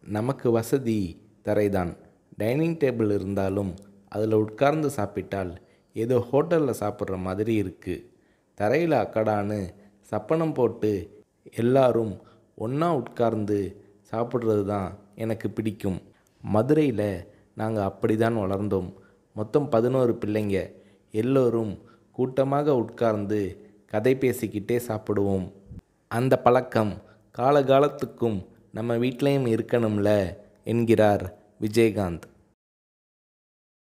நமக்கு வசதி தரைதான் dining table இருந்தாலும் அதில் உட்கார்ந்து சாப்பிட்டால் ஏதோ ஹோட்டலில் சாப்பிட்ற மாதிரி இருக்குது தரையில் அக்கடான்னு சப்பனம் போட்டு எல்லாரும் ஒன்றா உட்கார்ந்து சாப்பிட்றது தான் எனக்கு பிடிக்கும் மதுரையில் நாங்கள் அப்படி தான் வளர்ந்தோம் மொத்தம் பதினோரு பிள்ளைங்க எல்லோரும் கூட்டமாக உட்கார்ந்து கதை பேசிக்கிட்டே சாப்பிடுவோம் அந்த பழக்கம் காலகாலத்துக்கும் நம்ம வீட்லேயும் இருக்கணும்ல என்கிறார் விஜயகாந்த்